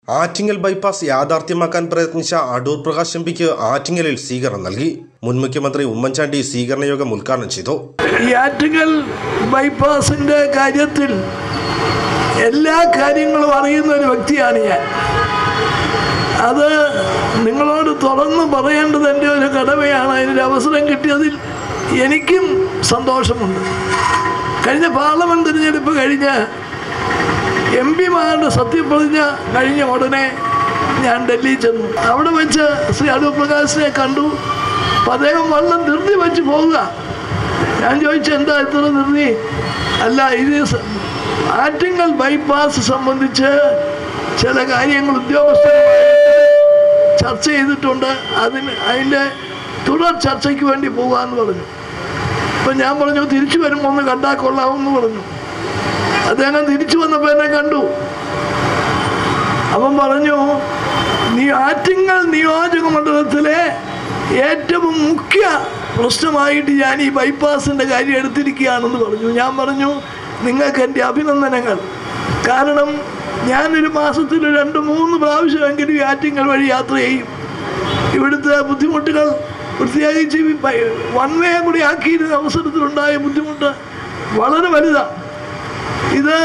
Attingal bypass യാഥാർത്ഥ്യമാക്കാൻ പ്രയത്നിച്ച Adoor Prakash M പിക്ക് ആറ്റിങ്ങലിൽ സ്വീകരണം നൽകി മുൻ മുഖ്യമന്ത്രി ഉമ്മൻചാണ്ടി സ്വീകരണ യോഗം ഉദ്ഘാടനം ചെയ്തു ഈ ആറ്റുകൽ ബൈപ്പാസിൻ്റെ കാര്യത്തിൽ എല്ലാ കാര്യങ്ങളും അറിയുന്ന ഒരു വ്യക്തിയാണ് ഞാൻ അത് നിങ്ങളോട് തുറന്ന് പറയേണ്ടത് എൻ്റെ ഒരു കടമയാണ് അതിനൊരു അവസരം കിട്ടിയതിൽ എനിക്കും സന്തോഷമുണ്ട് കഴിഞ്ഞ പാർലമെൻറ്റ് തിരഞ്ഞെടുപ്പ് കഴിഞ്ഞ എം പിമാരുടെ സത്യപ്രതിജ്ഞ കഴിഞ്ഞ ഉടനെ ഞാൻ ഡൽഹിയിൽ ചെന്നു അവിടെ വെച്ച് ശ്രീ അടൂർ പ്രകാശിനെ കണ്ടു അപ്പം അദ്ദേഹം വള്ളം ധൃതി വെച്ച് പോവുക ഞാൻ ചോദിച്ചു എന്താ ഇത്ര ധൃതി അല്ല ഇത് സ- ആറ്റിങ്ങൽ ബൈപ്പാസ് സംബന്ധിച്ച് ചില കാര്യങ്ങൾ ഉദ്യോഗസ്ഥരുമായിട്ട് ചർച്ച ചെയ്തിട്ടുണ്ട് അതിന് അതിൻ്റെ തുടർ ചർച്ചയ്ക്ക് വേണ്ടി പോകാമെന്ന് പറഞ്ഞു അപ്പം ഞാൻ പറഞ്ഞു തിരിച്ചു വരുമ്പോൾ ഒന്ന് കണ്ടാൽ കൊള്ളാമെന്ന് പറഞ്ഞു അദ്ദേഹം തിരിച്ചു വന്നപ്പോൾ എന്നെ കണ്ടു അവൻ പറഞ്ഞു നീ ആറ്റിങ്ങൽ നിയോജക മണ്ഡലത്തിലെ ഏറ്റവും മുഖ്യ പ്രശ്നമായിട്ട് ഞാൻ ഈ ബൈപ്പാസിൻ്റെ കാര്യം എടുത്തിരിക്കുകയാണെന്ന് പറഞ്ഞു ഞാൻ പറഞ്ഞു നിങ്ങൾക്ക് എൻ്റെ അഭിനന്ദനങ്ങൾ കാരണം ഞാനൊരു മാസത്തിൽ രണ്ട് മൂന്ന് പ്രാവശ്യമെങ്കിലും ഈ ആറ്റിങ്ങൽ വഴി യാത്ര ചെയ്യും ഇവിടുത്തെ ബുദ്ധിമുട്ടുകൾ പ്രത്യേകിച്ച് ഈ ബൈ- വൺ വേ കൂടി ആക്കിയിരുന്ന അവസരത്തിലുണ്ടായ ബുദ്ധിമുട്ട് വളരെ വലുതാണ് ഇത്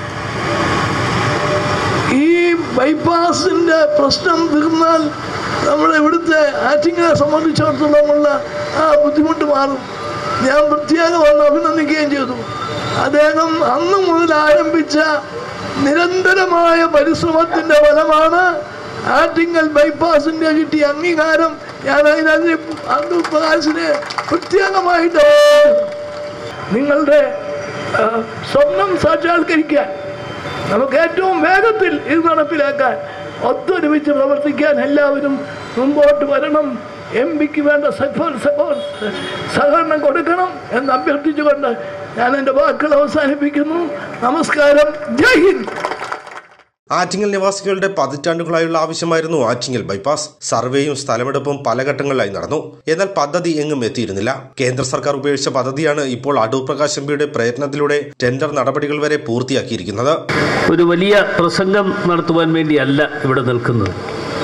ഈ ബൈപ്പാസിൻ്റെ പ്രശ്നം തീർന്നാൽ നമ്മുടെ ഇവിടുത്തെ ആറ്റിങ്ങളെ സംബന്ധിച്ചിടത്തോളമുള്ള ആ ബുദ്ധിമുട്ട് മാറും ഞാൻ പ്രത്യേകം വന്ന് അഭിനന്ദിക്കുകയും ചെയ്തു അദ്ദേഹം അന്ന് മുതൽ ആരംഭിച്ച നിരന്തരമായ പരിശ്രമത്തിൻ്റെ ഫലമാണ് ആറ്റിങ്ങൽ ബൈപ്പാസിൻ്റെ കിട്ടിയ അംഗീകാരം ഞാൻ അതിനതിന് അന്ന് പ്രകാശിനെ പ്രത്യേകമായിട്ട് അഭിനന്ദിക്കുന്നു. നിങ്ങളുടെ ആ, സ്വപ്നം സാക്ഷാത്കരിക്കാൻ നമുക്ക് ഏറ്റവും വേഗത്തിൽ ഇത് നടപ്പിലാക്കാൻ ഒത്തൊരുമിച്ച് പ്രവർത്തിക്കാൻ എല്ലാവരും മുമ്പോട്ട് വരണം എം പിക്ക് വേണ്ട സപ്പോർട്ട് സപ്പോർട്ട് സഹകരണം കൊടുക്കണം എന്ന് അഭ്യർത്ഥിച്ചുകൊണ്ട് ഞാൻ എൻ്റെ വാക്കുകൾ അവസാനിപ്പിക്കുന്നു നമസ്കാരം ജയ് ഹിന്ദ് ആറ്റിങ്ങൽ നിവാസികളുടെ പതിറ്റാണ്ടുകളായുള്ള ആവശ്യമായിരുന്നു ആറ്റിങ്ങൽ ബൈപ്പാസ് സർവേയും സ്ഥലമെടുപ്പും പല ഘട്ടങ്ങളിലായി നടന്നു എന്നാൽ പദ്ധതി എങ്ങും എത്തിയിരുന്നില്ല കേന്ദ്ര സർക്കാർ ഉപേക്ഷിച്ച പദ്ധതിയാണ് ഇപ്പോൾ അടൂർ പ്രകാശ് എം പിയുടെ പ്രയത്നത്തിലൂടെ ടെൻഡർ നടപടികൾ വരെ പൂർത്തിയാക്കിയിരിക്കുന്നത് ഒരു വലിയ പ്രസംഗം നടത്തുവാൻ വേണ്ടിയല്ല ഇവിടെ നിൽക്കുന്നത്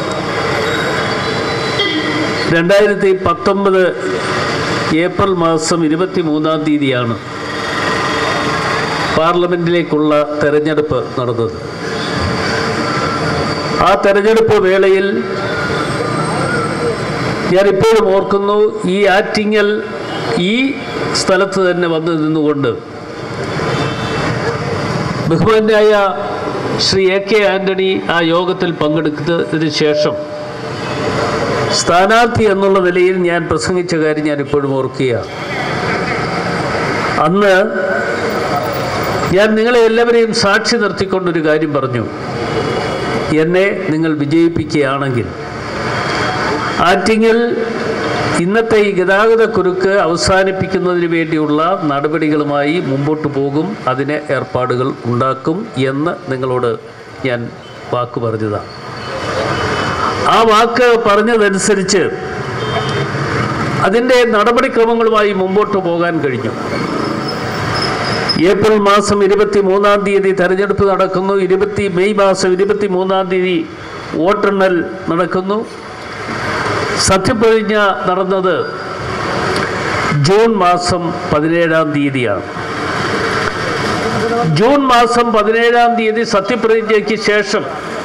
രണ്ടായിരത്തി പത്തൊമ്പത് ഏപ്രിൽ മാസം ഇരുപത്തി മൂന്നാം തീയതിയാണ് പാർലമെൻറ്റിലേക്കുള്ള തെരഞ്ഞെടുപ്പ് നടന്നത് ആ തെരഞ്ഞെടുപ്പ് വേളയിൽ ഞാൻ ഇപ്പോഴും ഓർക്കുന്നു ഈ ആറ്റിങ്ങൽ ഈ സ്ഥലത്ത് തന്നെ വന്നു നിന്നുകൊണ്ട് ബഹുമാനായ ശ്രീ എ കെ ആന്റണി ആ യോഗത്തിൽ പങ്കെടുത്തതിന് ശേഷം സ്ഥാനാർത്ഥി എന്നുള്ള നിലയിൽ ഞാൻ പ്രസംഗിച്ച കാര്യം ഞാൻ ഇപ്പോഴും ഓർക്കുകയാണ് അന്ന് ഞാൻ നിങ്ങളെ എല്ലാവരെയും സാക്ഷി നിർത്തിക്കൊണ്ടൊരു കാര്യം പറഞ്ഞു എന്നെ നിങ്ങൾ വിജയിപ്പിക്കുകയാണെങ്കിൽ ആറ്റിങ്ങൽ ഇന്നത്തെ ഈ ഗതാഗത കുരുക്ക് അവസാനിപ്പിക്കുന്നതിന് വേണ്ടിയുള്ള നടപടികളുമായി മുമ്പോട്ട് പോകും അതിന് ഏർപ്പാടുകൾ ഉണ്ടാക്കും എന്ന് നിങ്ങളോട് ഞാൻ വാക്ക് പറഞ്ഞതാണ് ആ വാക്ക് പറഞ്ഞതനുസരിച്ച് അതിൻ്റെ നടപടിക്രമങ്ങളുമായി മുമ്പോട്ട് പോകാൻ കഴിഞ്ഞു ഏപ്രിൽ മാസം ഇരുപത്തി മൂന്നാം തീയതി തെരഞ്ഞെടുപ്പ് നടക്കുന്നു ഇരുപത്തി മെയ് മാസം ഇരുപത്തി മൂന്നാം തീയതി വോട്ടെണ്ണൽ നടക്കുന്നു സത്യപ്രതിജ്ഞ നടന്നത് ജൂൺ മാസം പതിനേഴാം തീയതിയാണ് ജൂൺ മാസം പതിനേഴാം തീയതി സത്യപ്രതിജ്ഞയ്ക്ക് ശേഷം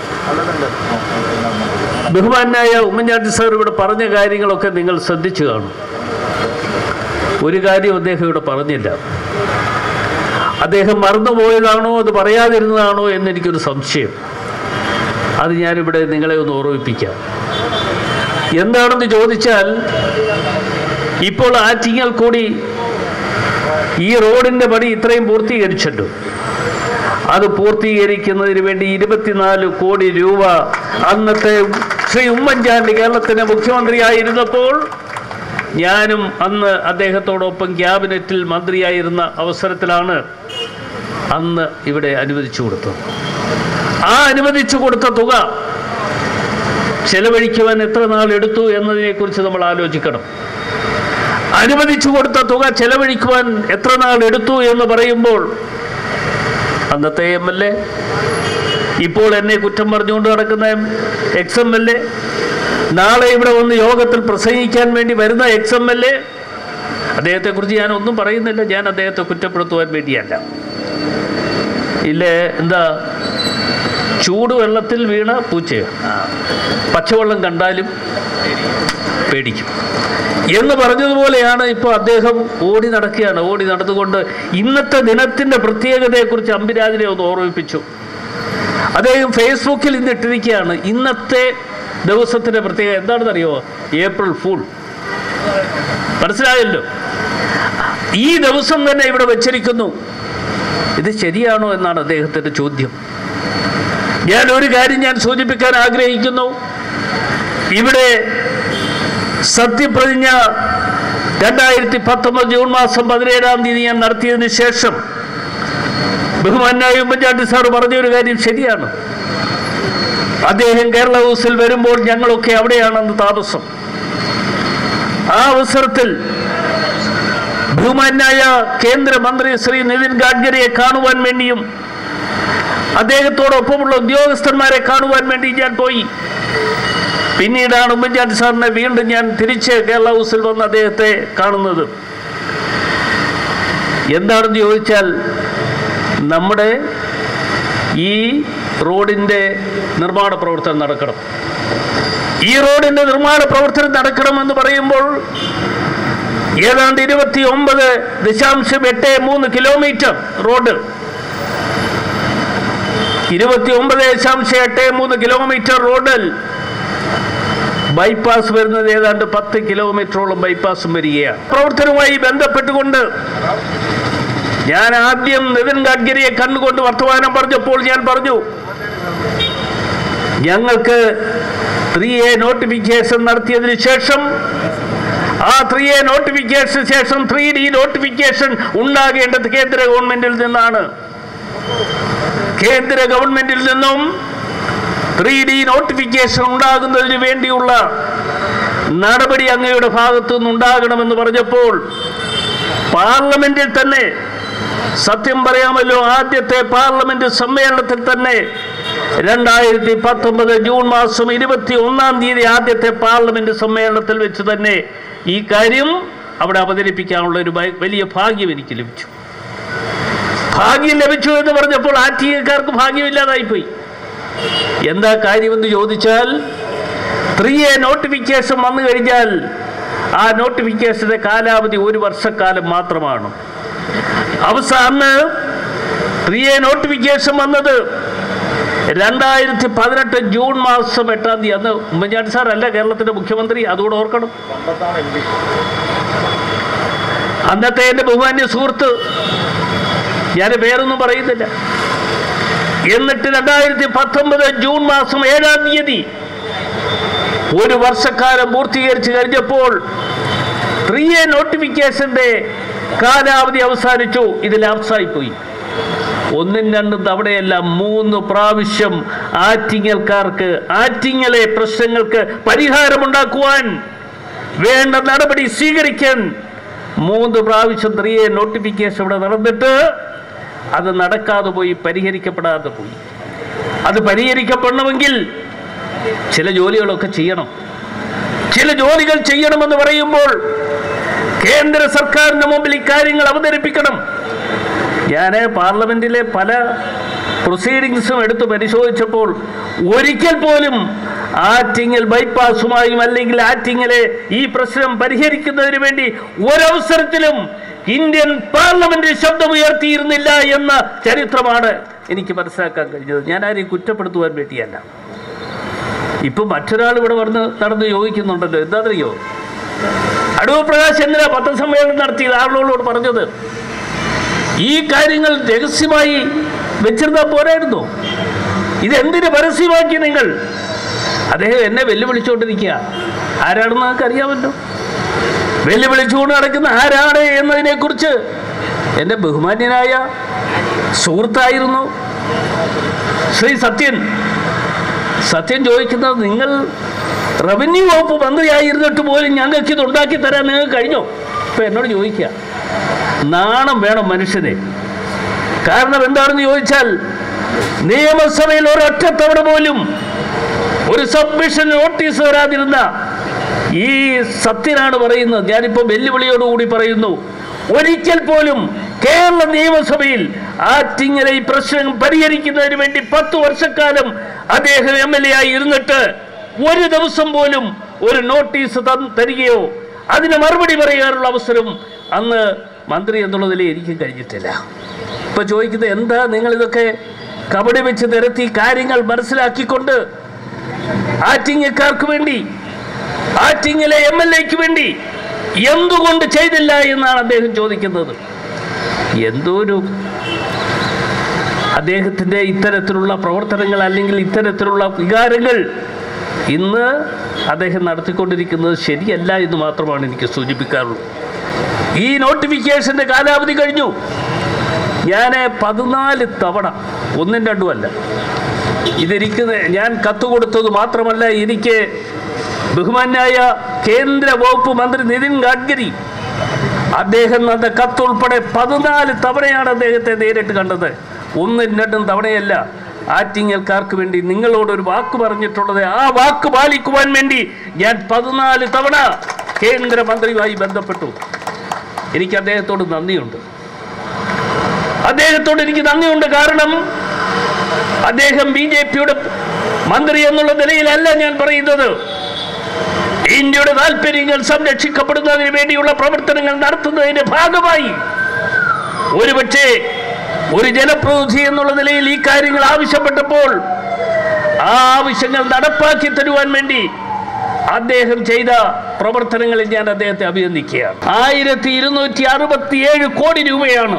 ബഹുമാനായ ഉമ്മൻചാണ്ടി സാർ ഇവിടെ പറഞ്ഞ കാര്യങ്ങളൊക്കെ നിങ്ങൾ ശ്രദ്ധിച്ചു കാണും ഒരു കാര്യം അദ്ദേഹം ഇവിടെ പറഞ്ഞില്ല അദ്ദേഹം മറന്നുപോയതാണോ അത് പറയാതിരുന്നതാണോ എന്നെനിക്കൊരു സംശയം അത് ഞാനിവിടെ നിങ്ങളെ ഒന്ന് ഓർമ്മിപ്പിക്കാം എന്താണെന്ന് ചോദിച്ചാൽ ഇപ്പോൾ ആറ്റിങ്ങൽ കൂടി ഈ റോഡിൻ്റെ പണി ഇത്രയും പൂർത്തീകരിച്ചിട്ടുണ്ട് അത് പൂർത്തീകരിക്കുന്നതിന് വേണ്ടി ഇരുപത്തിനാല് കോടി രൂപ അന്നത്തെ ശ്രീ ഉമ്മൻചാണ്ടി കേരളത്തിൻ്റെ മുഖ്യമന്ത്രിയായിരുന്നപ്പോൾ ഞാനും അന്ന് അദ്ദേഹത്തോടൊപ്പം ക്യാബിനറ്റിൽ മന്ത്രിയായിരുന്ന അവസരത്തിലാണ് അന്ന് ഇവിടെ അനുവദിച്ചു കൊടുത്തത് ആ അനുവദിച്ചു കൊടുത്ത തുക ചെലവഴിക്കുവാൻ എത്ര നാൾ എടുത്തു എന്നതിനെക്കുറിച്ച് നമ്മൾ ആലോചിക്കണം അനുവദിച്ചു കൊടുത്ത തുക ചെലവഴിക്കുവാൻ എത്ര നാൾ എടുത്തു എന്ന് പറയുമ്പോൾ അന്നത്തെ എം എൽ എ ഇപ്പോൾ എന്നെ കുറ്റം പറഞ്ഞുകൊണ്ട് നടക്കുന്ന എക്സ് എം എൽ എ നാളെ ഇവിടെ വന്ന് യോഗത്തിൽ പ്രസംഗിക്കാൻ വേണ്ടി വരുന്ന എക്സ് എം എൽ എ അദ്ദേഹത്തെക്കുറിച്ച് ഞാൻ ഒന്നും പറയുന്നില്ല ഞാൻ അദ്ദേഹത്തെ കുറ്റപ്പെടുത്തുവാൻ വേണ്ടിയല്ല ഇല്ലേ എന്താ ചൂടുവെള്ളത്തിൽ വീണ പൂച്ചയോ പച്ചവെള്ളം കണ്ടാലും പേടിക്കും എന്ന് പറഞ്ഞതുപോലെയാണ് ഇപ്പോൾ അദ്ദേഹം ഓടി നടക്കുകയാണ് ഓടി നടന്നുകൊണ്ട് ഇന്നത്തെ ദിനത്തിൻ്റെ പ്രത്യേകതയെക്കുറിച്ച് അമ്പിരാജിനെ ഒന്ന് ഓർമ്മിപ്പിച്ചു അദ്ദേഹം ഫേസ്ബുക്കിൽ ഇന്ന് ഇട്ടിരിക്കുകയാണ് ഇന്നത്തെ ദിവസത്തിൻ്റെ പ്രത്യേകത എന്താണെന്ന് അറിയുമോ ഏപ്രിൽ ഫൂൾ മനസ്സിലായല്ലോ ഈ ദിവസം തന്നെ ഇവിടെ വെച്ചിരിക്കുന്നു ഇത് ശരിയാണോ എന്നാണ് അദ്ദേഹത്തിൻ്റെ ചോദ്യം ഞാൻ ഒരു കാര്യം ഞാൻ സൂചിപ്പിക്കാൻ ആഗ്രഹിക്കുന്നു ഇവിടെ സത്യപ്രതിജ്ഞ രണ്ടായിരത്തി പത്തൊമ്പത് ജൂൺ മാസം പതിനേഴാം തീയതി ഞാൻ നടത്തിയതിന് ശേഷം ബഹുമാനായ ഉമ്മൻചാണ്ടി സാർ പറഞ്ഞ ഒരു കാര്യം ശരിയാണ് അദ്ദേഹം കേരള ഹൗസിൽ വരുമ്പോൾ ഞങ്ങളൊക്കെ അവിടെയാണെന്ന് താമസം ആ അവസരത്തിൽ ബഹുമാനായ കേന്ദ്രമന്ത്രി ശ്രീ നിതിൻ ഗഡ്കരിയെ കാണുവാൻ വേണ്ടിയും അദ്ദേഹത്തോടൊപ്പമുള്ള ഉദ്യോഗസ്ഥന്മാരെ കാണുവാൻ വേണ്ടി ഞാൻ പോയി പിന്നീടാണ് ഉമ്മൻചാണ്ടി സാറിനെ വീണ്ടും ഞാൻ തിരിച്ച് കേരള ഹൗസിൽ വന്ന് അദ്ദേഹത്തെ കാണുന്നത് എന്താണെന്ന് ചോദിച്ചാൽ നമ്മുടെ ഈ റോഡിൻ്റെ നിർമ്മാണ പ്രവർത്തനം നടക്കണം ഈ റോഡിൻ്റെ നിർമ്മാണ പ്രവർത്തനം നടക്കണമെന്ന് പറയുമ്പോൾ ഏതാണ്ട് ഇരുപത്തി ഒമ്പത് ദശാംശം എട്ട് മൂന്ന് കിലോമീറ്റർ റോഡ് ഇരുപത്തി ഒമ്പത് ദശാംശം എട്ട് മൂന്ന് കിലോമീറ്റർ റോഡിൽ ബൈപ്പാസ് വരുന്നത് ഏതാണ്ട് പത്ത് കിലോമീറ്ററോളം ബൈപ്പാസും വരികയാണ് പ്രവർത്തനവുമായി ബന്ധപ്പെട്ടുകൊണ്ട് ഞാൻ ആദ്യം നിതിൻ ഗഡ്കരിയെ കണ്ടുകൊണ്ട് വർത്തമാനം പറഞ്ഞപ്പോൾ ഞാൻ പറഞ്ഞു ഞങ്ങൾക്ക് ത്രീ എ നോട്ടിഫിക്കേഷൻ നടത്തിയതിന് ശേഷം ആ ത്രീ എ നോട്ടിഫിക്കേഷൻ ശേഷം ത്രീ ഡി നോട്ടിഫിക്കേഷൻ ഉണ്ടാകേണ്ടത് കേന്ദ്ര ഗവൺമെന്റിൽ നിന്നാണ് കേന്ദ്ര ഗവൺമെന്റിൽ നിന്നും ത്രീ ഡി നോട്ടിഫിക്കേഷൻ ഉണ്ടാകുന്നതിന് വേണ്ടിയുള്ള നടപടി അങ്ങയുടെ ഭാഗത്തു നിന്നുണ്ടാകണമെന്ന് പറഞ്ഞപ്പോൾ പാർലമെന്റിൽ തന്നെ സത്യം പറയാമല്ലോ ആദ്യത്തെ പാർലമെന്റ് സമ്മേളനത്തിൽ തന്നെ രണ്ടായിരത്തി പത്തൊമ്പത് ജൂൺ മാസം ഇരുപത്തി ഒന്നാം തീയതി ആദ്യത്തെ പാർലമെന്റ് സമ്മേളനത്തിൽ വെച്ച് തന്നെ ഈ കാര്യം അവിടെ അവതരിപ്പിക്കാനുള്ള ഒരു ഭയ- വലിയ ഭാഗ്യം എനിക്ക് ലഭിച്ചു ഭാഗ്യം ലഭിച്ചു എന്ന് പറഞ്ഞപ്പോൾ ആറ്റികക്കാർക്ക് ഭാഗ്യമില്ലാതായിപ്പോയി എന്താ കാര്യമെന്ന് ചോദിച്ചാൽ ത്രീ എ നോട്ടിഫിക്കേഷൻ വന്നു കഴിഞ്ഞാൽ ആ നോട്ടിഫിക്കേഷന്റെ കാലാവധി ഒരു വർഷക്കാലം മാത്രമാണ് അവസാന ത്രീ എ നോട്ടിഫിക്കേഷൻ വന്നത് രണ്ടായിരത്തി പതിനെട്ട് ജൂൺ മാസം എട്ടാം തീയതി അന്ന് ഉമ്മൻചാണ്ടി സാർ അല്ല കേരളത്തിന്റെ മുഖ്യമന്ത്രി അതുകൂടെ ഓർക്കണം അന്നത്തെ എൻ്റെ ബഹുമാന്യ സുഹൃത്ത് ഞാൻ പേരൊന്നും പറയുന്നില്ല എന്നിട്ട് രണ്ടായിരത്തി പത്തൊമ്പത് ജൂൺ മാസം ഏഴാം തീയതി ഒരു വർഷക്കാലം പൂർത്തീകരിച്ചു കഴിഞ്ഞപ്പോൾ ത്രീ എ നോട്ടിഫിക്കേഷന്റെ കാലാവധി അവസാനിച്ചു ഇത് ലാപ്സായി പോയി ഒന്നും രണ്ടും തവണയല്ല മൂന്ന് പ്രാവശ്യം ആറ്റിങ്ങൽക്കാർക്ക് ആറ്റിങ്ങലെ പ്രശ്നങ്ങൾക്ക് പരിഹാരമുണ്ടാക്കുവാൻ വേണ്ട നടപടി സ്വീകരിക്കാൻ മൂന്ന് പ്രാവശ്യം ത്രീ എ നോട്ടിഫിക്കേഷൻ ഇവിടെ നടന്നിട്ട് അത് നടക്കാതെ പോയി പരിഹരിക്കപ്പെടാതെ പോയി അത് പരിഹരിക്കപ്പെടണമെങ്കിൽ ചില ജോലികളൊക്കെ ചെയ്യണം ചില ജോലികൾ ചെയ്യണമെന്ന് പറയുമ്പോൾ കേന്ദ്ര സർക്കാരിന് മുമ്പിൽ ഇക്കാര്യങ്ങൾ അവതരിപ്പിക്കണം ഞാൻ പാർലമെന്റിലെ പല പ്രൊസീഡിങ്സും എടുത്ത് പരിശോധിച്ചപ്പോൾ ഒരിക്കൽ പോലും ആറ്റിങ്ങൽ ബൈപ്പാസുമായും അല്ലെങ്കിൽ ആറ്റിങ്ങലെ ഈ പ്രശ്നം പരിഹരിക്കുന്നതിന് വേണ്ടി ഒരവസരത്തിലും ഇന്ത്യൻ പാർലമെന്റ് ശബ്ദമുയർത്തിയിരുന്നില്ല എന്ന ചരിത്രമാണ് എനിക്ക് മനസ്സിലാക്കാൻ കഴിഞ്ഞത് ഞാൻ ആരെയും കുറ്റപ്പെടുത്തുവാൻ വേണ്ടിയല്ല ഇപ്പൊ മറ്റൊരാൾ ഇവിടെ വന്ന് നടന്ന് യോജിക്കുന്നുണ്ടല്ലോ എന്താണെന്നറിയോ അടൂർ പ്രകാശ് എന്തിനാ പത്രസമ്മേളനം നടത്തിയത് ആളുകളോട് പറഞ്ഞത് ഈ കാര്യങ്ങൾ രഹസ്യമായി വെച്ചിരുന്നാൽ പോരായിരുന്നു ഇതെന്തിന് പരസ്യമാക്കി നിങ്ങൾ അദ്ദേഹം എന്നെ വെല്ലുവിളിച്ചുകൊണ്ടിരിക്കുക ആരാണെന്ന് നിങ്ങൾക്ക് അറിയാമല്ലോ വെല്ലുവിളിച്ചുകൊണ്ട് നടക്കുന്ന ആരാണ് എന്നതിനെക്കുറിച്ച് എൻ്റെ ബഹുമാന്യനായ സുഹൃത്തായിരുന്നു ശ്രീ സത്യൻ സത്യം ചോദിക്കുന്നത് നിങ്ങൾ റവന്യൂ വകുപ്പ് മന്ത്രിയായിരുന്നിട്ട് പോലും ഞങ്ങൾക്ക് ഇത് ഉണ്ടാക്കി തരാൻ നിങ്ങൾക്ക് കഴിഞ്ഞോ ഇപ്പം എന്നോട് ചോദിക്കുക നാണം വേണം മനുഷ്യനെ കാരണം എന്താണെന്ന് ചോദിച്ചാൽ നിയമസഭയിൽ ഒരൊറ്റ തവണ പോലും ഒരു സബ്മിഷൻ നോട്ടീസ് വരാതിരുന്ന ഈ സത്യനാണ് പറയുന്നത് ഞാനിപ്പോൾ വെല്ലുവിളിയോടുകൂടി പറയുന്നു ഒരിക്കൽ പോലും കേരള നിയമസഭയിൽ ആറ്റിങ്ങലെ ഈ പ്രശ്നം പരിഹരിക്കുന്നതിന് വേണ്ടി പത്ത് വർഷക്കാലം അദ്ദേഹം എം എൽ എ ആയി ഇരുന്നിട്ട് ഒരു ദിവസം പോലും ഒരു നോട്ടീസ് തൻ- തരികയോ അതിന് മറുപടി പറയാനുള്ള അവസരം അന്ന് മന്ത്രി എന്നുള്ളതിൽ എനിക്ക് കഴിഞ്ഞിട്ടില്ല ഇപ്പൊ ചോദിക്കുന്നത് എന്താ നിങ്ങൾ ഇതൊക്കെ കബഡി വെച്ച് നിരത്തി കാര്യങ്ങൾ മനസ്സിലാക്കിക്കൊണ്ട് ആറ്റിങ്ങക്കാർക്ക് വേണ്ടി ആറ്റിങ്ങിലെ എം എൽ എക്ക് വേണ്ടി എന്തുകൊണ്ട് ചെയ്തില്ല എന്നാണ് അദ്ദേഹം ചോദിക്കുന്നത് എന്തോ ഒരു അദ്ദേഹത്തിൻ്റെ ഇത്തരത്തിലുള്ള പ്രവർത്തനങ്ങൾ അല്ലെങ്കിൽ ഇത്തരത്തിലുള്ള വികാരങ്ങൾ ഇന്ന് അദ്ദേഹം നടത്തിക്കൊണ്ടിരിക്കുന്നത് ശരിയല്ല എന്ന് മാത്രമാണ് എനിക്ക് സൂചിപ്പിക്കാറുള്ളത് ഈ നോട്ടിഫിക്കേഷൻ്റെ കാലാവധി കഴിഞ്ഞു ഞാൻ പതിനാല് തവണ ഒന്നും രണ്ടും അല്ല ഇതിരിക്കുന്ന ഞാൻ കത്ത് കൊടുത്തത് മാത്രമല്ല എനിക്ക് ബഹുമാന്യായ കേന്ദ്ര വകുപ്പ് മന്ത്രി നിതിൻ ഗഡ്കരി അദ്ദേഹം തന്ന കത്ത് ഉൾപ്പെടെ പതിനാല് തവണയാണ് അദ്ദേഹത്തെ നേരിട്ട് കണ്ടത് ഒന്നും രണ്ടും തവണയല്ല ആറ്റിങ്ങൽക്കാർക്ക് വേണ്ടി നിങ്ങളോട് ഒരു വാക്ക് പറഞ്ഞിട്ടുള്ളത് ആ വാക്ക് പാലിക്കുവാൻ വേണ്ടി ഞാൻ പതിനാല് തവണ കേന്ദ്രമന്ത്രിയുമായി ബന്ധപ്പെട്ടു എനിക്ക് അദ്ദേഹത്തോട് നന്ദിയുണ്ട് അദ്ദേഹത്തോട് എനിക്ക് നന്ദിയുണ്ട് കാരണം അദ്ദേഹം ബി ജെ പിയുടെ മന്ത്രി എന്നുള്ള നിലയിലല്ല ഞാൻ പറയുന്നത് ഇന്ത്യയുടെ താല്പര്യങ്ങൾ സംരക്ഷിക്കപ്പെടുന്നതിന് വേണ്ടിയുള്ള പ്രവർത്തനങ്ങൾ നടത്തുന്നതിന്റെ ഭാഗമായി ഒരുപക്ഷെ ഒരു ജനപ്രതിനിധി എന്നുള്ള നിലയിൽ ഈ കാര്യങ്ങൾ ആവശ്യപ്പെട്ടപ്പോൾ ആ ആവശ്യങ്ങൾ നടപ്പാക്കി തരുവാൻ വേണ്ടി അദ്ദേഹം ചെയ്ത പ്രവർത്തനങ്ങളിൽ ഞാൻ അദ്ദേഹത്തെ അഭിനന്ദിക്കുകയാണ് ആയിരത്തി ഇരുന്നൂറ്റി അറുപത്തിയേഴ് കോടി രൂപയാണ്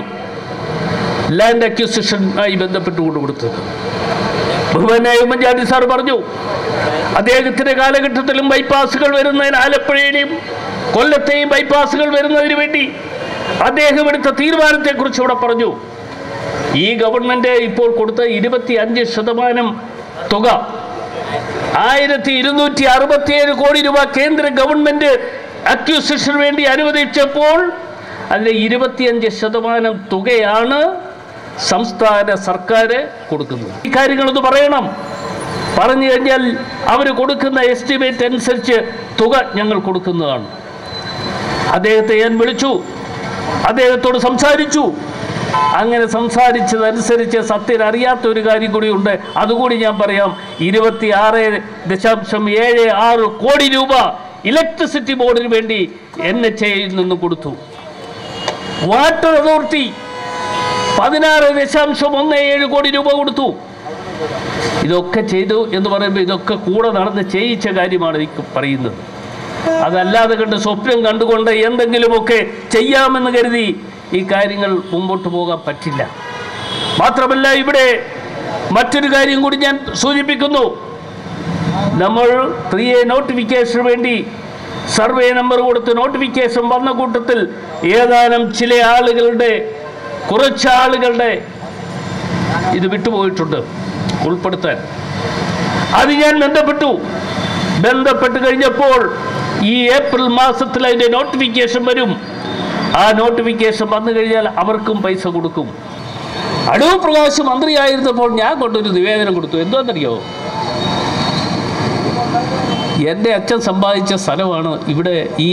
ലാൻഡ് അക്യൂസിഷനുമായി ബന്ധപ്പെട്ടുകൊണ്ട് കൊടുത്തത് ബഹുമാനായ ഉമ്മൻചാണ്ടി സാർ പറഞ്ഞു അദ്ദേഹത്തിന്റെ കാലഘട്ടത്തിലും ബൈപ്പാസുകൾ വരുന്നതിന് ആലപ്പുഴയിലെയും കൊല്ലത്തെയും ബൈപ്പാസുകൾ വരുന്നതിന് വേണ്ടി അദ്ദേഹം എടുത്ത തീരുമാനത്തെക്കുറിച്ച് ഇവിടെ പറഞ്ഞു ഈ ഗവൺമെന്റ് ഇപ്പോൾ കൊടുത്ത ഇരുപത്തി അഞ്ച് ശതമാനം തുക ആയിരത്തി ഇരുന്നൂറ്റി അറുപത്തിയേഴ് കോടി രൂപ കേന്ദ്ര ഗവൺമെന്റ് അക്യൂസിഷന് വേണ്ടി അനുവദിച്ചപ്പോൾ അതിലെ ഇരുപത്തിയഞ്ച് ശതമാനം തുകയാണ് സംസ്ഥാന സർക്കാർ കൊടുക്കുന്നത് ഈ കാര്യങ്ങളൊന്ന് പറയണം പറഞ്ഞു കഴിഞ്ഞാൽ അവർ കൊടുക്കുന്ന എസ്റ്റിമേറ്റ് അനുസരിച്ച് തുക ഞങ്ങൾ കൊടുക്കുന്നതാണ് അദ്ദേഹത്തെ ഞാൻ വിളിച്ചു അദ്ദേഹത്തോട് സംസാരിച്ചു അങ്ങനെ സംസാരിച്ചതനുസരിച്ച് സത്യൻ അറിയാത്ത ഒരു കാര്യം കൂടിയുണ്ട് അതുകൂടി ഞാൻ പറയാം ഇരുപത്തി ആറ് ദശാംശം ഏഴ് ആറ് കോടി രൂപ ഇലക്ട്രിസിറ്റി ബോർഡിന് വേണ്ടി എൻ എച്ച് എയിൽ നിന്ന് കൊടുത്തു വാട്ടർ അതോറിറ്റി പതിനാറ് ദശാംശം ഒന്ന് ഏഴ് കോടി രൂപ കൊടുത്തു ഇതൊക്കെ ചെയ്തു എന്ന് പറയുമ്പോൾ ഇതൊക്കെ കൂടെ നടന്ന് ചെയ്യിച്ച കാര്യമാണ് ഈ പറയുന്നത് അതല്ലാതെ കണ്ട് സ്വപ്നം കണ്ടുകൊണ്ട് എന്തെങ്കിലുമൊക്കെ ചെയ്യാമെന്ന് കരുതി ഈ കാര്യങ്ങൾ മുമ്പോട്ട് പോകാൻ പറ്റില്ല മാത്രമല്ല ഇവിടെ മറ്റൊരു കാര്യം കൂടി ഞാൻ സൂചിപ്പിക്കുന്നു നമ്മൾ ത്രീ എ നോട്ടിഫിക്കേഷന് വേണ്ടി സർവേ നമ്പർ കൊടുത്ത് നോട്ടിഫിക്കേഷൻ വന്ന കൂട്ടത്തിൽ ഏതാനും ചില ആളുകളുടെ കുറച്ച് ആളുകളുടെ ഇത് വിട്ടുപോയിട്ടുണ്ട് ഉൾപ്പെടുത്താൻ അത് ഞാൻ ബന്ധപ്പെട്ടു ബന്ധപ്പെട്ട് കഴിഞ്ഞപ്പോൾ ഈ ഏപ്രിൽ മാസത്തിൽ അതിൻ്റെ നോട്ടിഫിക്കേഷൻ വരും ആ നോട്ടിഫിക്കേഷൻ വന്നു കഴിഞ്ഞാൽ അവർക്കും പൈസ കൊടുക്കും അടൂർ പ്രകാശ് മന്ത്രിയായിരുന്നപ്പോൾ ഞാൻ കൊണ്ടൊരു നിവേദനം കൊടുത്തു എന്താണെന്നറിയോ എൻ്റെ അച്ഛൻ സമ്പാദിച്ച സ്ഥലമാണ് ഇവിടെ ഈ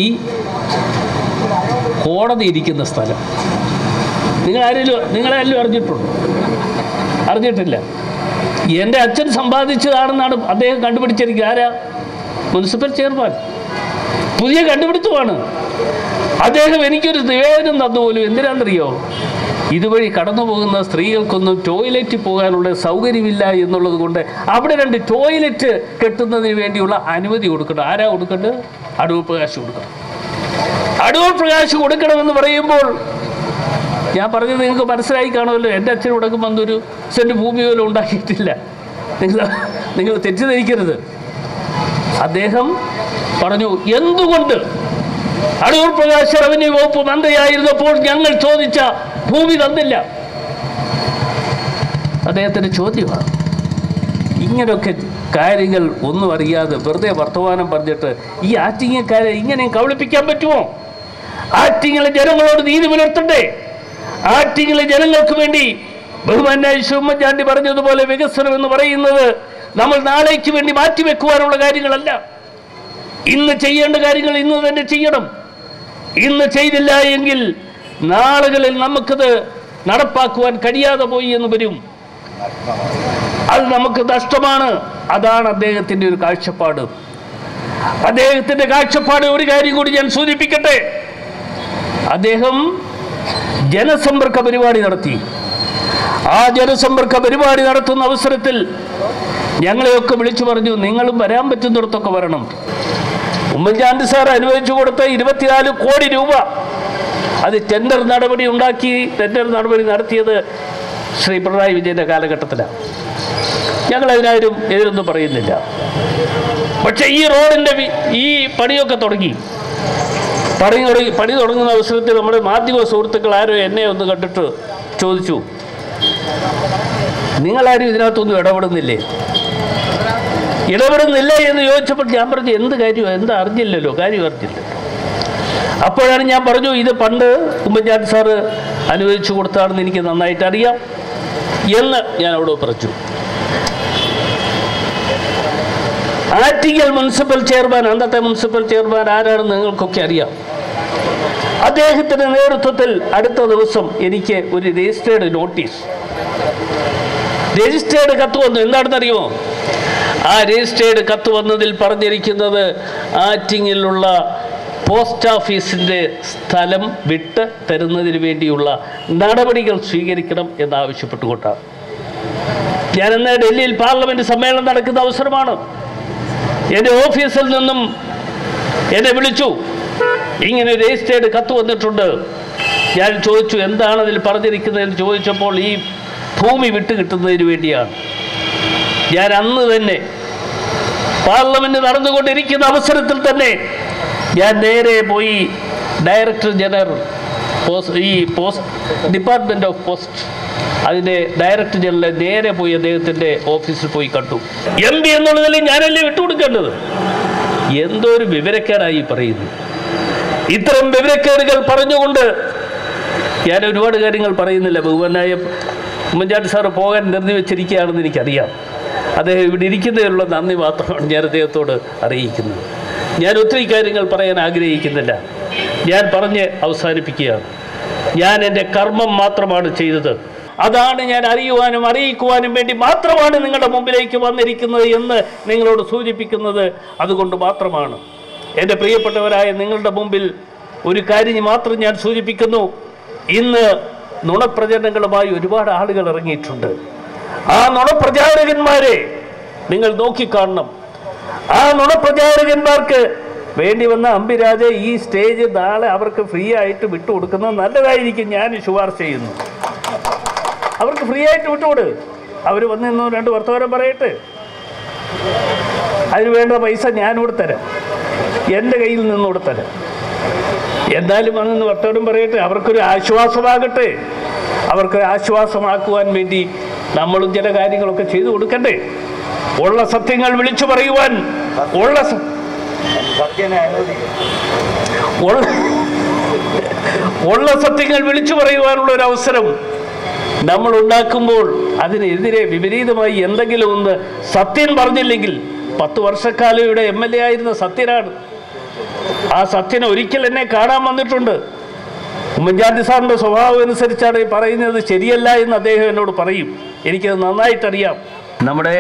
കോടതി ഇരിക്കുന്ന സ്ഥലം നിങ്ങൾ ആരെങ്കിലും നിങ്ങളാരെങ്കിലും അറിഞ്ഞിട്ടുണ്ടോ അറിഞ്ഞിട്ടില്ല എൻ്റെ അച്ഛൻ സമ്പാദിച്ചതാണെന്നാണ് അദ്ദേഹം കണ്ടുപിടിച്ചിരിക്കുക ആരാ മുനിസിപ്പൽ ചെയർമാൻ പുതിയ കണ്ടുപിടുത്തമാണ് അദ്ദേഹം എനിക്കൊരു നിവേദനം തന്നു പോലും എന്തിനാണെന്നറിയോ ഇതുവഴി കടന്നു പോകുന്ന സ്ത്രീകൾക്കൊന്നും ടോയ്ലറ്റിൽ പോകാനുള്ള സൗകര്യമില്ല എന്നുള്ളത് കൊണ്ട് അവിടെ രണ്ട് ടോയ്ലറ്റ് കെട്ടുന്നതിന് വേണ്ടിയുള്ള അനുമതി കൊടുക്കണം ആരാ കൊടുക്കേണ്ടത് അടൂർ പ്രകാശ് കൊടുക്കണം അടൂർ പ്രകാശ് കൊടുക്കണമെന്ന് പറയുമ്പോൾ ഞാൻ പറഞ്ഞത് നിങ്ങൾക്ക് മനസ്സിലായി കാണുമല്ലോ എൻ്റെ അച്ഛൻ ഉടക്കം വന്നൊരു സെൻറ്റ് ഭൂമി പോലും ഉണ്ടാക്കിയിട്ടില്ല നിങ്ങൾ നിങ്ങൾ തെറ്റിദ്ധരിക്കരുത് അദ്ദേഹം പറഞ്ഞു എന്തുകൊണ്ട് അടൂർ പ്രകാശ് റവന്യൂ വകുപ്പ് മന്ത്രിയായിരുന്നപ്പോൾ ഞങ്ങൾ ചോദിച്ച ഭൂമി തന്നില്ല അദ്ദേഹത്തിൻ്റെ ചോദ്യമാണ് ഇങ്ങനെയൊക്കെ കാര്യങ്ങൾ ഒന്നും അറിയാതെ വെറുതെ വർത്തമാനം പറഞ്ഞിട്ട് ഈ ആറ്റിങ്ങക്കാരെ ഇങ്ങനെയും കബളിപ്പിക്കാൻ പറ്റുമോ ആറ്റിങ്ങിലെ ജനങ്ങളോട് നീതി പുലർത്തണ്ടേ ആറ്റിങ്ങിലെ ജനങ്ങൾക്ക് വേണ്ടി ബഹുമാനായ ശ്രീ ഉമ്മൻചാണ്ടി പറഞ്ഞതുപോലെ വികസനം എന്ന് പറയുന്നത് നമ്മൾ നാളേക്ക് വേണ്ടി മാറ്റിവെക്കുവാനുള്ള കാര്യങ്ങളല്ല ഇന്ന് ചെയ്യേണ്ട കാര്യങ്ങൾ ഇന്ന് തന്നെ ചെയ്യണം ഇന്ന് ചെയ്തില്ല എങ്കിൽ നാളുകളിൽ നമുക്കത് നടപ്പാക്കുവാൻ കഴിയാതെ പോയി എന്ന് വരും അത് നമുക്ക് നഷ്ടമാണ് അതാണ് അദ്ദേഹത്തിൻ്റെ ഒരു കാഴ്ചപ്പാട് അദ്ദേഹത്തിൻ്റെ കാഴ്ചപ്പാട് ഒരു കാര്യം കൂടി ഞാൻ സൂചിപ്പിക്കട്ടെ അദ്ദേഹം ജനസമ്പർക്ക പരിപാടി നടത്തി ആ ജനസമ്പർക്ക പരിപാടി നടത്തുന്ന അവസരത്തിൽ ഞങ്ങളെയൊക്കെ വിളിച്ചു പറഞ്ഞു നിങ്ങളും വരാൻ പറ്റുന്നിടത്തൊക്കെ വരണം ഉമ്മൻചാണ്ടി സാർ അനുവദിച്ചു കൊടുത്ത ഇരുപത്തിനാല് കോടി രൂപ അത് ടെൻഡർ നടപടി ഉണ്ടാക്കി ടെൻഡർ നടപടി നടത്തിയത് ശ്രീ പിണറായി വിജയൻ്റെ കാലഘട്ടത്തിലാണ് ഞങ്ങൾ അതിനാരും എതിരൊന്നും പറയുന്നില്ല പക്ഷേ ഈ റോഡിൻ്റെ വി- ഈ പണിയൊക്കെ തുടങ്ങി പണി തുടങ്ങി പണി തുടങ്ങുന്ന അവസരത്തിൽ നമ്മുടെ മാധ്യമ സുഹൃത്തുക്കൾ ആരോ എന്നെ ഒന്ന് കണ്ടിട്ട് ചോദിച്ചു നിങ്ങളാരും ഇതിനകത്തൊന്നും ഇടപെടുന്നില്ലേ ഇടപെടുന്നില്ല എന്ന് ചോദിച്ചപ്പോൾ ഞാൻ പറഞ്ഞു എന്ത് കാര്യം എന്താ അറിഞ്ഞില്ലല്ലോ കാര്യം അറിഞ്ഞില്ലല്ലോ അപ്പോഴാണ് ഞാൻ പറഞ്ഞു ഇത് പണ്ട് ഉമ്മൻചാണ്ടി സാറ് അനുവദിച്ചു കൊടുത്താണെന്ന് എനിക്ക് നന്നായിട്ട് അറിയാം എന്ന് ഞാൻ അവിടെ പറഞ്ഞു ആറ്റിങ്ങൽ മുനിസിപ്പൽ ചെയർമാൻ അന്നത്തെ മുനിസിപ്പൽ ചെയർമാൻ ആരാണെന്ന് നിങ്ങൾക്കൊക്കെ അറിയാം അദ്ദേഹത്തിൻ്റെ നേതൃത്വത്തിൽ അടുത്ത ദിവസം എനിക്ക് ഒരു രജിസ്റ്റേർഡ് നോട്ടീസ് രജിസ്റ്റേർഡ് കത്ത് വന്നു എന്താണെന്നറിയുമോ ആ രജിസ്റ്റേർഡ് കത്ത് വന്നതിൽ പറഞ്ഞിരിക്കുന്നത് ആറ്റിങ്ങിലുള്ള പോസ്റ്റ് ഓഫീസിൻ്റെ സ്ഥലം വിട്ട് തരുന്നതിന് വേണ്ടിയുള്ള നടപടികൾ സ്വീകരിക്കണം എന്നാവശ്യപ്പെട്ടുകൊണ്ടാണ് ഞാനിന്ന് ഡൽഹിയിൽ പാർലമെന്റ് സമ്മേളനം നടക്കുന്ന അവസരമാണ് എൻ്റെ ഓഫീസിൽ നിന്നും എന്നെ വിളിച്ചു ഇങ്ങനെ രജിസ്റ്റേർഡ് കത്ത് വന്നിട്ടുണ്ട് ഞാൻ ചോദിച്ചു എന്താണ് അതിൽ പറഞ്ഞിരിക്കുന്നതെന്ന് ചോദിച്ചപ്പോൾ ഈ ഭൂമി വിട്ട് കിട്ടുന്നതിന് വേണ്ടിയാണ് ഞാൻ അന്ന് തന്നെ പാർലമെന്റ് നടന്നുകൊണ്ടിരിക്കുന്ന അവസരത്തിൽ തന്നെ ഞാൻ നേരെ പോയി ഡയറക്ടർ ജനറൽ പോസ്റ്റ് ഈ പോസ്റ്റ് ഡിപ്പാർട്ട്മെന്റ് ഓഫ് പോസ്റ്റ് അതിൻ്റെ ഡയറക്ടർ ജനറലെ നേരെ പോയി അദ്ദേഹത്തിൻ്റെ ഓഫീസിൽ പോയി കണ്ടു എം പി എന്നുള്ളതിൽ ഞാനല്ലേ വിട്ടുകൊടുക്കേണ്ടത് എന്തോ ഒരു വിവരക്കേടായി ഈ പറയുന്നു ഇത്തരം വിവരക്കേടുകൾ പറഞ്ഞുകൊണ്ട് ഞാൻ ഒരുപാട് കാര്യങ്ങൾ പറയുന്നില്ല ബഹുമാനായ ഉമ്മൻചാണ്ടി സാറ് പോകാൻ നിർത്തിവെച്ചിരിക്കുകയാണെന്ന് എനിക്കറിയാം അദ്ദേഹം ഇവിടെ ഇരിക്കുന്നതിലുള്ള നന്ദി മാത്രമാണ് ഞാൻ അദ്ദേഹത്തോട് അറിയിക്കുന്നത് ഞാൻ ഒത്തിരി കാര്യങ്ങൾ പറയാൻ ആഗ്രഹിക്കുന്നില്ല ഞാൻ പറഞ്ഞ് അവസാനിപ്പിക്കുകയാണ് ഞാൻ എൻ്റെ കർമ്മം മാത്രമാണ് ചെയ്തത് അതാണ് ഞാൻ അറിയുവാനും അറിയിക്കുവാനും വേണ്ടി മാത്രമാണ് നിങ്ങളുടെ മുമ്പിലേക്ക് വന്നിരിക്കുന്നത് എന്ന് നിങ്ങളോട് സൂചിപ്പിക്കുന്നത് അതുകൊണ്ട് മാത്രമാണ് എൻ്റെ പ്രിയപ്പെട്ടവരായ നിങ്ങളുടെ മുമ്പിൽ ഒരു കാര്യം മാത്രം ഞാൻ സൂചിപ്പിക്കുന്നു ഇന്ന് നുണപ്രചരണങ്ങളുമായി ഒരുപാട് ആളുകൾ ഇറങ്ങിയിട്ടുണ്ട് ആ നുണപ്രചാരകന്മാരെ നിങ്ങൾ നോക്കിക്കാണണം ആ നുണപ്രചാരകന്മാർക്ക് വേണ്ടി വന്ന അമ്പിരാജ ഈ സ്റ്റേജ് നാളെ അവർക്ക് ഫ്രീ ആയിട്ട് വിട്ടുകൊടുക്കുന്നത് നല്ലതായിരിക്കും ഞാൻ ശുപാർശ ചെയ്യുന്നു അവർക്ക് ഫ്രീ ആയിട്ട് വിട്ടുകൊട് അവർ വന്ന് നിന്ന് രണ്ട് വർത്തമാനം പറയട്ടെ അതിന് വേണ്ട പൈസ ഞാനിവിടെ തരാം എൻ്റെ കയ്യിൽ നിന്നിവിടെ തരാം എന്തായാലും അന്ന് വർത്തമാനം പറയട്ടെ അവർക്കൊരു ആശ്വാസമാകട്ടെ അവർക്ക് ആശ്വാസമാക്കുവാൻ വേണ്ടി നമ്മളും ചില കാര്യങ്ങളൊക്കെ ചെയ്തു കൊടുക്കണ്ടേ ഉള്ള സത്യങ്ങൾ വിളിച്ചു പറയുവാൻ ഉള്ള സ- ഉള്ള ഉള്ള സത്യങ്ങൾ വിളിച്ചു പറയുവാനുള്ള ഒരു അവസരം നമ്മൾ ഉണ്ടാക്കുമ്പോൾ അതിനെതിരെ വിപരീതമായി എന്തെങ്കിലും ഒന്ന് സത്യം പറഞ്ഞില്ലെങ്കിൽ പത്ത് വർഷക്കാലം ഇവിടെ എം എൽ എ ആയിരുന്ന സത്യനാണ് ആ സത്യൻ ഒരിക്കൽ എന്നെ കാണാൻ വന്നിട്ടുണ്ട് ഉമ്മൻചാണ്ടി സാറിൻ്റെ സ്വഭാവം അനുസരിച്ചാണ് ഈ പറയുന്നത് ശരിയല്ല എന്ന് അദ്ദേഹം എന്നോട് പറയും എനിക്കത് നന്നായിട്ടറിയാം നമ്മുടെ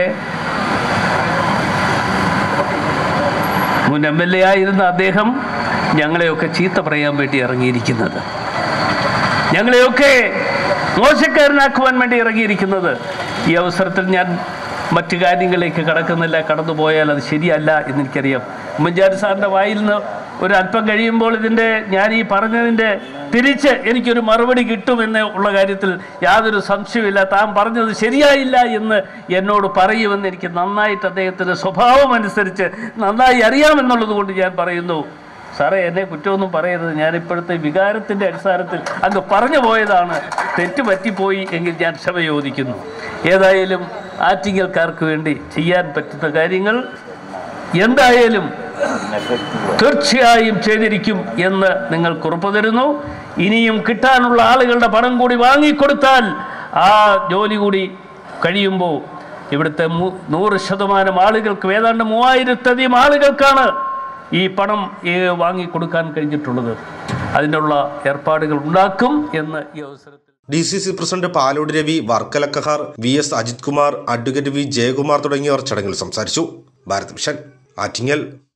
മുൻ എം എൽ എ ആയിരുന്ന അദ്ദേഹം ഞങ്ങളെയൊക്കെ ചീത്ത പറയാൻ വേണ്ടി ഇറങ്ങിയിരിക്കുന്നത് ഞങ്ങളെയൊക്കെ മോശക്കാരനാക്കുവാൻ വേണ്ടി ഇറങ്ങിയിരിക്കുന്നത് ഈ അവസരത്തിൽ ഞാൻ മറ്റു കാര്യങ്ങളിലേക്ക് കടക്കുന്നില്ല കടന്നു പോയാൽ അത് ശരിയല്ല എന്നെനിക്കറിയാം ഉമ്മൻചാണ്ടി സാറിൻ്റെ വായിൽ നിന്ന് ഒരു അല്പം കഴിയുമ്പോൾ ഇതിൻ്റെ ഞാൻ ഈ പറഞ്ഞതിൻ്റെ തിരിച്ച് എനിക്കൊരു മറുപടി കിട്ടുമെന്ന് ഉള്ള കാര്യത്തിൽ യാതൊരു സംശയമില്ല താൻ പറഞ്ഞത് ശരിയായില്ല എന്ന് എന്നോട് പറയുമെന്ന് എനിക്ക് നന്നായിട്ട് അദ്ദേഹത്തിൻ്റെ സ്വഭാവം അനുസരിച്ച് നന്നായി അറിയാമെന്നുള്ളത് കൊണ്ട് ഞാൻ പറയുന്നു സാറേ എന്നെ കുറ്റമൊന്നും പറയരുത് ഞാൻ ഇപ്പോഴത്തെ വികാരത്തിൻ്റെ അടിസ്ഥാനത്തിൽ അങ്ങ് പറഞ്ഞു പോയതാണ് തെറ്റ് പറ്റിപ്പോയി എങ്കിൽ ഞാൻ ക്ഷമ ചോദിക്കുന്നു ഏതായാലും ആറ്റിങ്ങൽക്കാർക്ക് വേണ്ടി ചെയ്യാൻ പറ്റുന്ന കാര്യങ്ങൾ എന്തായാലും തീർച്ചയായും ചെയ്തിരിക്കും എന്ന് നിങ്ങൾ കുറിപ്പ് തരുന്നു ഇനിയും കിട്ടാനുള്ള ആളുകളുടെ പണം കൂടി വാങ്ങിക്കൊടുത്താൽ ആ ജോലി കൂടി കഴിയുമ്പോൾ ഇവിടുത്തെ മു- നൂറ് ശതമാനം ആളുകൾക്ക് ഏതാണ്ട് മൂവായിരത്തധികം ആളുകൾക്കാണ് ഈ പണം ഏ, വാങ്ങിക്കൊടുക്കാൻ കഴിഞ്ഞിട്ടുള്ളത് അതിനുള്ള ഏർപ്പാടുകൾ ഉണ്ടാക്കും എന്ന് ഈ അവസരത്തിൽ D C C president Palode Ravi Varkala Kahar V S Ajith Kumar advocate V Jayakumar തുടങ്ങിയവർ ചടങ്ങിൽ സംസാരിച്ചു ഭാരത് മിഷൻ ആറ്റിങ്ങൽ